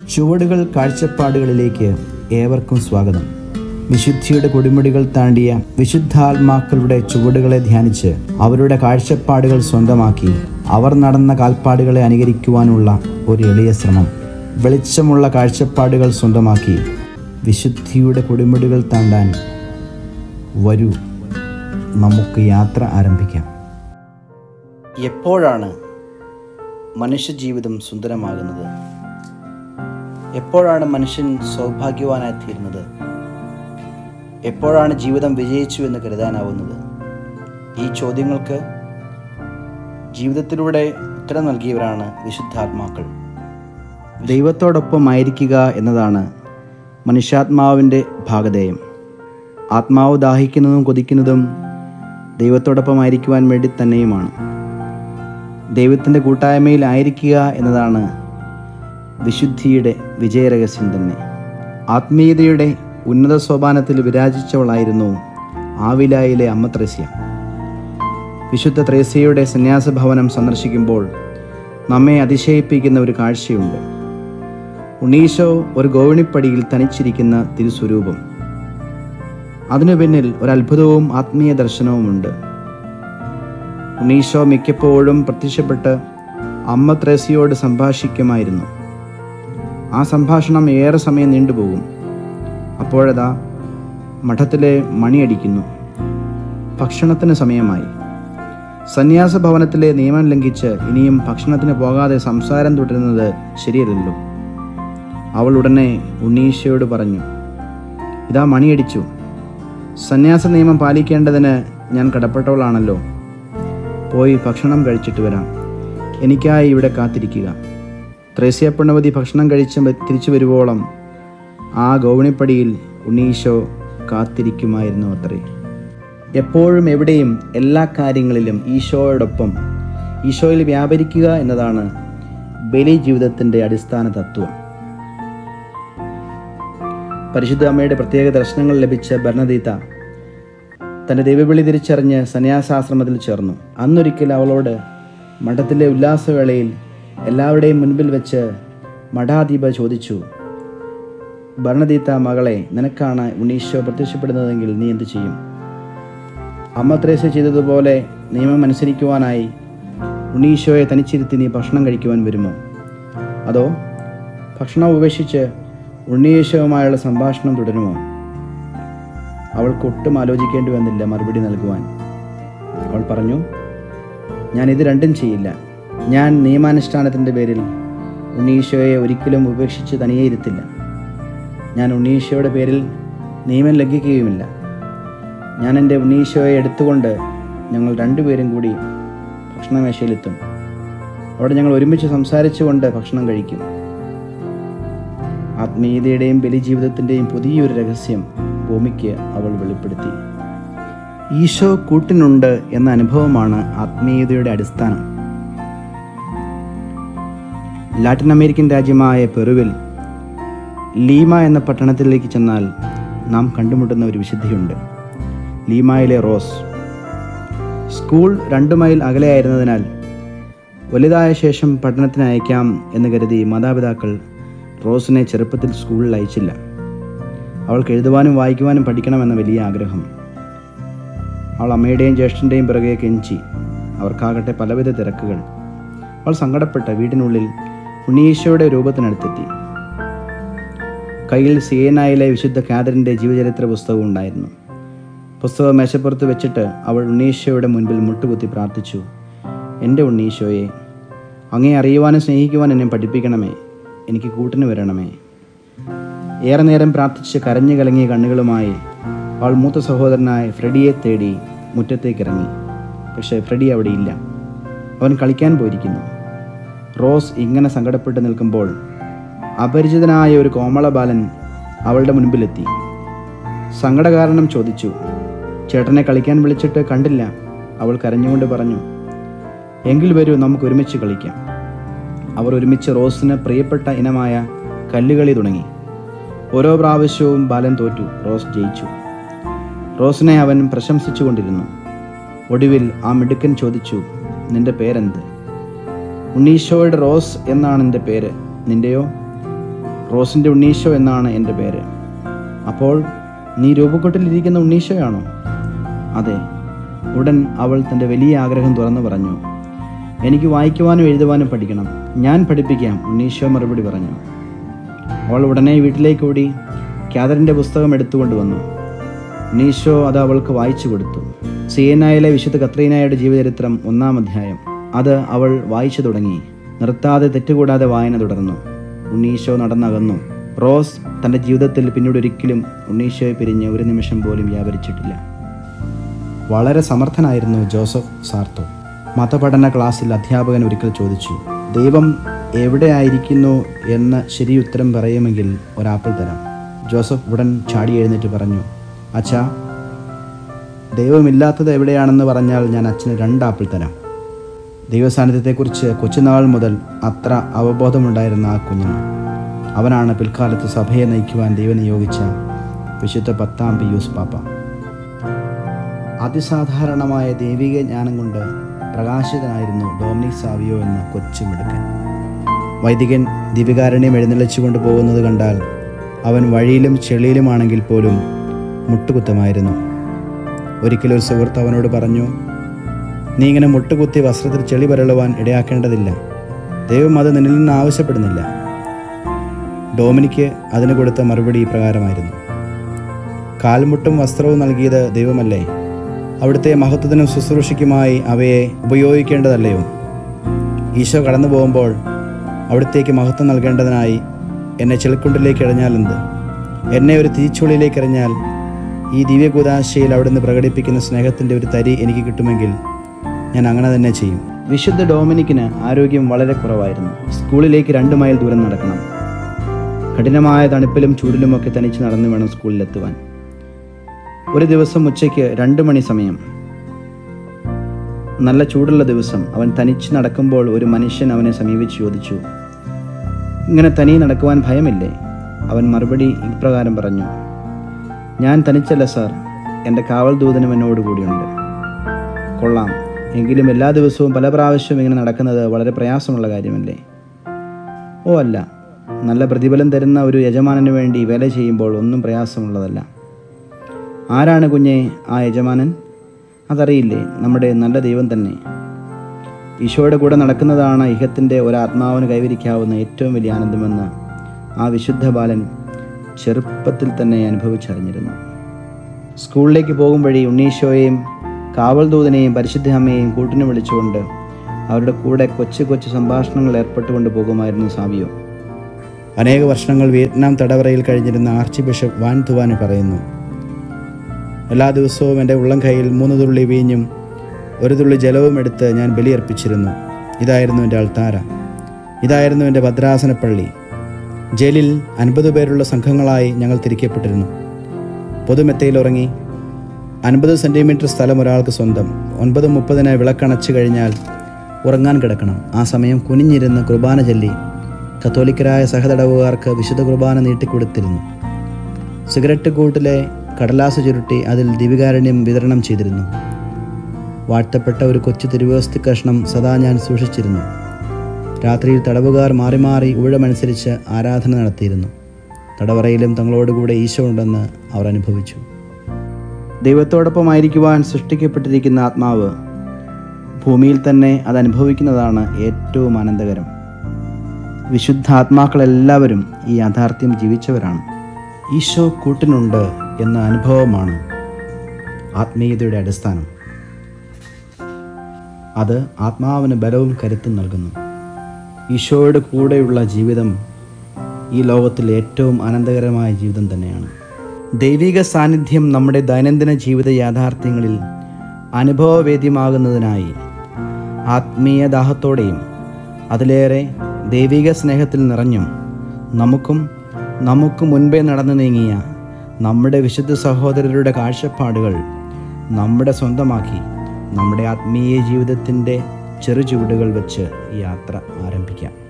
ചുവടുകൾ കാഴ്ചപ്പാടുകളിലേക്ക് ഏവർക്കും സ്വാഗതം വിശുദ്ധിയുടെ കൊടുമുടികൾ താണ്ടിയ വിശുദ്ധാത്മാക്കളുടെ ചുവടുകളെ ധ്യാനിച്ച് അവരുടെ കാഴ്ചപ്പാടുകൾ സ്വന്തമാക്കി അവർ നടന്ന കാൽപ്പാടുകളെ അനുകരിക്കുവാനുള്ള ഒരു എളിയ ശ്രമം വെളിച്ചമുള്ള കാഴ്ചപ്പാടുകൾ സ്വന്തമാക്കി വിശുദ്ധിയുടെ കൊടുമുടികൾ താണ്ടാൻ വരൂ നമുക്ക് യാത്ര ആരംഭിക്കാം എപ്പോഴാണ് മനുഷ്യജീവിതം സുന്ദരമാകുന്നത് എപ്പോഴാണ് മനുഷ്യൻ സൗഭാഗ്യവാനായി തീരുന്നത് എപ്പോഴാണ് ജീവിതം വിജയിച്ചു എന്ന് കരുതാനാവുന്നത് ഈ ചോദ്യങ്ങൾക്ക് ജീവിതത്തിലൂടെ ഉത്തരം നൽകിയവരാണ് വിശുദ്ധാത്മാക്കൾ ദൈവത്തോടൊപ്പം ആയിരിക്കുക എന്നതാണ് മനുഷ്യാത്മാവിൻ്റെ ഭാഗധേയം ആത്മാവ് ദാഹിക്കുന്നതും കൊതിക്കുന്നതും ദൈവത്തോടൊപ്പം ആയിരിക്കുവാൻ വേണ്ടി തന്നെയുമാണ് ദൈവത്തിൻ്റെ കൂട്ടായ്മയിൽ ആയിരിക്കുക എന്നതാണ് വിശുദ്ധിയുടെ വിജയരഹസ്യം തന്നെ ആത്മീയതയുടെ ഉന്നത സോപാനത്തിൽ വിരാജിച്ചവളായിരുന്നു ആവിലായിലെ അമ്മ ത്രേസ്യ വിശുദ്ധ ത്രേസ്യയുടെ സന്യാസ ഭവനം സന്ദർശിക്കുമ്പോൾ നമ്മെ അതിശയിപ്പിക്കുന്ന ഒരു കാഴ്ചയുണ്ട് ഉണ്ണീശോ ഒരു ഗോവിണിപ്പടിയിൽ തനിച്ചിരിക്കുന്ന തിരുസ്വരൂപം അതിനു പിന്നിൽ ഒരു അത്ഭുതവും ആത്മീയ ദർശനവുമുണ്ട് ഉണ്ണീശോ മിക്കപ്പോഴും പ്രത്യക്ഷപ്പെട്ട് അമ്മ ത്രേസ്യയോട് സംഭാഷിക്കുമായിരുന്നു ആ സംഭാഷണം ഏറെ സമയം നീണ്ടുപോകും അപ്പോഴതാ മഠത്തിലെ മണിയടിക്കുന്നു ഭക്ഷണത്തിന് സമയമായി സന്യാസ ഭവനത്തിലെ നിയമം ലംഘിച്ച് ഇനിയും ഭക്ഷണത്തിന് പോകാതെ സംസാരം തുടരുന്നത് ശരിയല്ലല്ലോ അവൾ ഉടനെ ഉണ്ണീശയോട് പറഞ്ഞു ഇതാ മണിയടിച്ചു സന്യാസ നിയമം പാലിക്കേണ്ടതിന് ഞാൻ കടപ്പെട്ടവളാണല്ലോ പോയി ഭക്ഷണം കഴിച്ചിട്ട് വരാം എനിക്കായി ഇവിടെ കാത്തിരിക്കുക ത്രേസ്യ പെണ്ണവതി ഭക്ഷണം കഴിച്ച് വ- തിരിച്ചു വരുവോളം ആ ഗോവണിപ്പടിയിൽ ഉണ്ണീശോ കാത്തിരിക്കുമായിരുന്നു അത്രേ എപ്പോഴും എവിടെയും എല്ലാ കാര്യങ്ങളിലും ഈശോയോടൊപ്പം ഈശോയിൽ വ്യാപരിക്കുക എന്നതാണ് ബലി ജീവിതത്തിൻ്റെ അടിസ്ഥാന തത്വം പരിശുദ്ധ അമ്മയുടെ പ്രത്യേക ദർശനങ്ങൾ ലഭിച്ച ഭരണദീത തൻ്റെ ദൈവവിളി തിരിച്ചറിഞ്ഞ് സന്യാസാശ്രമത്തിൽ ചേർന്നു അന്നൊരിക്കൽ അവളോട് മഠത്തിലെ ഉല്ലാസവേളയിൽ എല്ലാവരുടെയും മുൻപിൽ വെച്ച് മഠാധീപ ചോദിച്ചു ഭരണദീത്ത മകളെ നിനക്കാണ് ഉണ്ണീശോ പ്രത്യക്ഷപ്പെടുന്നതെങ്കിൽ നീ എന്ത് ചെയ്യും അമ്മ ത്രേസ്യ ചെയ്തതുപോലെ നിയമം അനുസരിക്കുവാനായി ഉണ്ണീശോയെ തനിച്ചിരുത്തി നീ ഭക്ഷണം കഴിക്കുവാൻ വരുമോ അതോ ഭക്ഷണം ഉപേക്ഷിച്ച് ഉണ്ണീശോവുമായുള്ള സംഭാഷണം തുടരുമോ അവൾക്ക് ഒട്ടും ആലോചിക്കേണ്ടി വന്നില്ല മറുപടി നൽകുവാൻ അവൾ പറഞ്ഞു ഞാൻ ഇത് രണ്ടും ചെയ്യില്ല ഞാൻ നിയമാനുഷ്ഠാനത്തിൻ്റെ പേരിൽ ഉണ്ണീശോയെ ഒരിക്കലും ഉപേക്ഷിച്ച് തനിയെ ഇരുത്തില്ല ഞാൻ ഉണ്ണീശോയുടെ പേരിൽ നിയമം ലംഘിക്കുകയുമില്ല ഞാൻ എൻ്റെ ഉണ്ണീശോയെ എടുത്തുകൊണ്ട് ഞങ്ങൾ രണ്ടുപേരും കൂടി ഭക്ഷണമേശയിലെത്തും അവിടെ ഞങ്ങൾ ഒരുമിച്ച് സംസാരിച്ചുകൊണ്ട് ഭക്ഷണം കഴിക്കും ആത്മീയതയുടെയും ബലിജീവിതത്തിൻ്റെയും പുതിയൊരു രഹസ്യം ഭൂമിക്ക് അവൾ വെളിപ്പെടുത്തി ഈശോ കൂട്ടിനുണ്ട് എന്ന അനുഭവമാണ് ആത്മീയതയുടെ അടിസ്ഥാനം ലാറ്റിൻ അമേരിക്കൻ രാജ്യമായ പെറുവിൽ ലീമ എന്ന പട്ടണത്തിലേക്ക് ചെന്നാൽ നാം കണ്ടുമുട്ടുന്ന ഒരു വിശുദ്ധിയുണ്ട് ലീമയിലെ റോസ് സ്കൂൾ രണ്ട് മൈൽ അകലെയായിരുന്നതിനാൽ വലുതായ ശേഷം പഠനത്തിന് അയക്കാം എന്ന് കരുതി മാതാപിതാക്കൾ റോസിനെ ചെറുപ്പത്തിൽ സ്കൂളിൽ അയച്ചില്ല അവൾക്ക് എഴുതുവാനും വായിക്കുവാനും പഠിക്കണമെന്ന വലിയ ആഗ്രഹം അവൾ അമ്മയുടെയും ജ്യേഷ്ഠൻ്റെയും പിറകെ കെഞ്ചി അവർക്കാകട്ടെ പലവിധ തിരക്കുകൾ അവൾ സങ്കടപ്പെട്ട വീടിനുള്ളിൽ ഉണ്ണീശോയുടെ രൂപത്തിനടുത്തെത്തി കയ്യിൽ സിയനായിലെ വിശുദ്ധ കാതറിൻ്റെ ജീവചരിത്ര പുസ്തകം ഉണ്ടായിരുന്നു പുസ്തകം മേശപ്പുറത്ത് വെച്ചിട്ട് അവൾ ഉണ്ണീശോയുടെ മുൻപിൽ മുട്ടുകുത്തി പ്രാർത്ഥിച്ചു എൻ്റെ ഉണ്ണീശോയെ അങ്ങേ അറിയുവാനും സ്നേഹിക്കുവാനും എന്നെ പഠിപ്പിക്കണമേ എനിക്ക് കൂട്ടിന് വരണമേ ഏറെ നേരം പ്രാർത്ഥിച്ച് കരഞ്ഞു കലങ്ങിയ കണ്ണുകളുമായി അവൾ മൂത്ത സഹോദരനായ ഫ്രെഡിയെ തേടി മുറ്റത്തേക്ക് ഇറങ്ങി പക്ഷേ ഫ്രെഡി അവിടെയില്ല അവൻ കളിക്കാൻ പോയിരിക്കുന്നു റോസ് ഇങ്ങനെ സങ്കടപ്പെട്ട് നിൽക്കുമ്പോൾ അപരിചിതനായ ഒരു കോമള ബാലൻ അവളുടെ മുൻപിലെത്തി സങ്കട കാരണം ചോദിച്ചു ചേട്ടനെ കളിക്കാൻ വിളിച്ചിട്ട് കണ്ടില്ല അവൾ കരഞ്ഞുകൊണ്ട് പറഞ്ഞു എങ്കിൽ വരൂ നമുക്ക് ഒരുമിച്ച് കളിക്കാം അവർ ഒരുമിച്ച് റോസിന് പ്രിയപ്പെട്ട ഇനമായ കല്ലുകളി തുടങ്ങി ഓരോ പ്രാവശ്യവും ബാലൻ തോറ്റു റോസ് ജയിച്ചു റോസിനെ അവൻ പ്രശംസിച്ചുകൊണ്ടിരുന്നു ഒടുവിൽ ആ മിടുക്കൻ ചോദിച്ചു നിന്റെ പേരെന്ത് ഉണ്ണീശോയുടെ റോസ് എന്നാണ് എൻ്റെ പേര് നിന്റെയോ റോസിൻ്റെ ഉണ്ണീശോ എന്നാണ് എൻ്റെ പേര് അപ്പോൾ നീ രൂപക്കൊട്ടിലിരിക്കുന്ന ഉണ്ണീശോയാണോ അതെ ഉടൻ അവൾ തൻ്റെ വലിയ ആഗ്രഹം തുറന്നു പറഞ്ഞു എനിക്ക് വായിക്കുവാനും എഴുതുവാനും പഠിക്കണം ഞാൻ പഠിപ്പിക്കാം ഉണ്ണീശോ മറുപടി പറഞ്ഞു അവൾ ഉടനെ വീട്ടിലേക്ക് ഓടി ക്യാതറിൻ്റെ പുസ്തകം എടുത്തുകൊണ്ട് വന്നു ഉണ്ണീശോ അത് അവൾക്ക് വായിച്ചു കൊടുത്തു സിയനായിലെ വിശുദ്ധ കത്രീനായുടെ ജീവചരിത്രം ഒന്നാം അധ്യായം അത് അവൾ വായിച്ചു തുടങ്ങി നിർത്താതെ തെറ്റുകൂടാതെ വായന തുടർന്നു ഉണ്ണീശോ നടന്നകന്നു റോസ് തൻ്റെ ജീവിതത്തിൽ പിന്നീട് ഒരിക്കലും ഉണ്ണീശോയെ പിരിഞ്ഞ് ഒരു നിമിഷം പോലും വ്യാപരിച്ചിട്ടില്ല വളരെ സമർത്ഥനായിരുന്നു ജോസഫ് സാർത്തോ മതപഠന ക്ലാസ്സിൽ അധ്യാപകൻ ഒരിക്കൽ ചോദിച്ചു ദൈവം എവിടെയായിരിക്കുന്നു എന്ന് ശരി ഉത്തരം പറയുമെങ്കിൽ ഒരാപ്പിൾ തരാം ജോസഫ് ഉടൻ ചാടി എഴുന്നേറ്റ് പറഞ്ഞു അച്ഛാ ദൈവമില്ലാത്തത് എവിടെയാണെന്ന് പറഞ്ഞാൽ ഞാൻ അച്ഛന് രണ്ട് ആപ്പിൾ തരാം ദൈവസാന്നിധ്യത്തെക്കുറിച്ച് കൊച്ചുനാൾ മുതൽ അത്ര അവബോധമുണ്ടായിരുന്ന ആ കുഞ്ഞിന് അവനാണ് പിൽക്കാലത്ത് സഭയെ നയിക്കുവാൻ ദൈവം നിയോഗിച്ച വിശുദ്ധ പത്താം പിയൂസ് പാപ്പ അതിസാധാരണമായ ദൈവിക ജ്ഞാനം കൊണ്ട് പ്രകാശിതനായിരുന്നു ഡോമിനിക് സാവിയോ എന്ന കൊച്ചു മിടുക്കൻ വൈദികൻ ദിവികാരണ്യം എഴുന്നള്ളിച്ചു കൊണ്ട് പോകുന്നത് കണ്ടാൽ അവൻ വഴിയിലും ചെളിയിലുമാണെങ്കിൽ പോലും മുട്ടുകുത്തമായിരുന്നു ഒരിക്കലൊരു സുഹൃത്ത് അവനോട് പറഞ്ഞു നീ ഇങ്ങനെ മുട്ടുകുത്തി വസ്ത്രത്തിൽ ചെളി പരളുവാൻ ഇടയാക്കേണ്ടതില്ല ദൈവം അത് നിന്നിൽ നിന്ന് ആവശ്യപ്പെടുന്നില്ല ഡോമിനിക്ക് അതിന് കൊടുത്ത മറുപടി ഇപ്രകാരമായിരുന്നു കാൽമുട്ടും വസ്ത്രവും നൽകിയത് ദൈവമല്ലേ അവിടുത്തെ മഹത്വത്തിനും ശുശ്രൂഷയ്ക്കുമായി അവയെ ഉപയോഗിക്കേണ്ടതല്ലയോ ഈശോ കടന്നു പോകുമ്പോൾ അവിടത്തേക്ക് മഹത്വം നൽകേണ്ടതിനായി എന്നെ ചെളിക്കുണ്ടിലേക്ക് എറിഞ്ഞാലെന്ത് എന്നെ ഒരു തീച്ചുള്ളിലേക്ക് എറിഞ്ഞാൽ ഈ ദിവ്യകൂതാശയിൽ അവിടുന്ന് പ്രകടിപ്പിക്കുന്ന സ്നേഹത്തിൻ്റെ ഒരു തരി എനിക്ക് കിട്ടുമെങ്കിൽ ഞാൻ അങ്ങനെ തന്നെ ചെയ്യും വിശുദ്ധ ഡോമിനിക്കിന് ആരോഗ്യം വളരെ കുറവായിരുന്നു സ്കൂളിലേക്ക് രണ്ട് മൈൽ ദൂരം നടക്കണം കഠിനമായ തണുപ്പിലും ചൂടിലുമൊക്കെ തനിച്ച് നടന്നു വേണം സ്കൂളിലെത്തുവാൻ ഒരു ദിവസം ഉച്ചയ്ക്ക് രണ്ട് മണി സമയം നല്ല ചൂടുള്ള ദിവസം അവൻ തനിച്ച് നടക്കുമ്പോൾ ഒരു മനുഷ്യൻ അവനെ സമീപിച്ച് ചോദിച്ചു ഇങ്ങനെ തനിയെ നടക്കുവാൻ ഭയമില്ലേ അവൻ മറുപടി ഇപ്രകാരം പറഞ്ഞു ഞാൻ തനിച്ചല്ല സാർ എൻ്റെ കാവൽ ദൂതനും എന്നോട് കൂടിയുണ്ട് കൊള്ളാം എങ്കിലും എല്ലാ ദിവസവും പല പ്രാവശ്യവും ഇങ്ങനെ നടക്കുന്നത് വളരെ പ്രയാസമുള്ള കാര്യമല്ലേ ഓ അല്ല നല്ല പ്രതിഫലം തരുന്ന ഒരു യജമാനന് വേണ്ടി വേല ചെയ്യുമ്പോൾ ഒന്നും പ്രയാസമുള്ളതല്ല ആരാണ് കുഞ്ഞെ ആ യജമാനൻ അതറിയില്ലേ നമ്മുടെ നല്ല ദൈവം തന്നെ ഈശോയുടെ കൂടെ നടക്കുന്നതാണ് ഇഹത്തിൻ്റെ ഒരാത്മാവിന് കൈവരിക്കാവുന്ന ഏറ്റവും വലിയ ആനന്ദമെന്ന് ആ വിശുദ്ധ ബാലൻ ചെറുപ്പത്തിൽ തന്നെ അനുഭവിച്ചറിഞ്ഞിരുന്നു സ്കൂളിലേക്ക് പോകും വഴി ഉണ്ണീശോയെയും കാവൽ ദൂതനെയും പരിശുദ്ധ അമ്മയെയും കൂട്ടിന് വിളിച്ചുകൊണ്ട് അവരുടെ കൂടെ കൊച്ചു കൊച്ചു സംഭാഷണങ്ങൾ ഏർപ്പെട്ടുകൊണ്ട് പോകുമായിരുന്നു സാവിയോ അനേക വർഷങ്ങൾ വിയറ്റ്നാം തടവറയിൽ കഴിഞ്ഞിരുന്ന ആർച്ച് ബിഷപ്പ് വാൻ തുവാന് പറയുന്നു എല്ലാ ദിവസവും എൻ്റെ ഉള്ളം കൈയിൽ മൂന്ന് തുള്ളി വീഞ്ഞും ഒരു തുള്ളി ജലവും എടുത്ത് ഞാൻ ബലിയർപ്പിച്ചിരുന്നു ഇതായിരുന്നു എൻ്റെ അൾത്താര ഇതായിരുന്നു എൻ്റെ ഭദ്രാസനപ്പള്ളി ജയിലിൽ അൻപത് പേരുള്ള സംഘങ്ങളായി ഞങ്ങൾ തിരിക്കപ്പെട്ടിരുന്നു പൊതുമെത്തയിൽ ഉറങ്ങി അൻപത് സെൻറ്റിമീറ്റർ സ്ഥലം ഒരാൾക്ക് സ്വന്തം ഒൻപത് മുപ്പതിന് വിളക്കണച്ചു കഴിഞ്ഞാൽ ഉറങ്ങാൻ കിടക്കണം ആ സമയം കുനിഞ്ഞിരുന്ന് കുർബാന ചൊല്ലി കത്തോലിക്കരായ സഹതടവുകാർക്ക് വിശുദ്ധ കുർബാന നീട്ടിക്കൊടുത്തിരുന്നു സിഗരറ്റ് കൂട്ടിലെ കടലാസ് ചുരുട്ടി അതിൽ ദിവികാരണ്യം വിതരണം ചെയ്തിരുന്നു വാഴ്ത്തപ്പെട്ട ഒരു കൊച്ചു തിരുവോസ്തി കഷ്ണം സദാ ഞാൻ സൂക്ഷിച്ചിരുന്നു രാത്രിയിൽ തടവുകാർ മാറി മാറി ഊഴമനുസരിച്ച് ആരാധന നടത്തിയിരുന്നു തടവറയിലും തങ്ങളോടുകൂടെ ഈശോ ഉണ്ടെന്ന് അവർ അനുഭവിച്ചു ദൈവത്തോടൊപ്പമായിരിക്കുവാൻ സൃഷ്ടിക്കപ്പെട്ടിരിക്കുന്ന ആത്മാവ് ഭൂമിയിൽ തന്നെ അത് അനുഭവിക്കുന്നതാണ് ഏറ്റവും ആനന്ദകരം വിശുദ്ധ ആത്മാക്കളെല്ലാവരും ഈ യാഥാർത്ഥ്യം ജീവിച്ചവരാണ് ഈശോ കൂട്ടിനുണ്ട് എന്ന അനുഭവമാണ് ആത്മീയതയുടെ അടിസ്ഥാനം അത് ആത്മാവിന് ബലവും കരുത്തും നൽകുന്നു ഈശോയുടെ കൂടെയുള്ള ജീവിതം ഈ ലോകത്തിൽ ഏറ്റവും ആനന്ദകരമായ ജീവിതം തന്നെയാണ് ദൈവിക സാന്നിധ്യം നമ്മുടെ ദൈനംദിന ജീവിത യാഥാർത്ഥ്യങ്ങളിൽ അനുഭവവേദ്യമാകുന്നതിനായി ആത്മീയ ദാഹത്തോടെയും അതിലേറെ ദൈവിക സ്നേഹത്തിൽ നിറഞ്ഞും നമുക്കും നമുക്ക് മുൻപേ നടന്നു നീങ്ങിയ നമ്മുടെ വിശുദ്ധ സഹോദരരുടെ കാഴ്ചപ്പാടുകൾ നമ്മുടെ സ്വന്തമാക്കി നമ്മുടെ ആത്മീയ ജീവിതത്തിൻ്റെ ചെറു ചുവടുകൾ വെച്ച് യാത്ര ആരംഭിക്കാം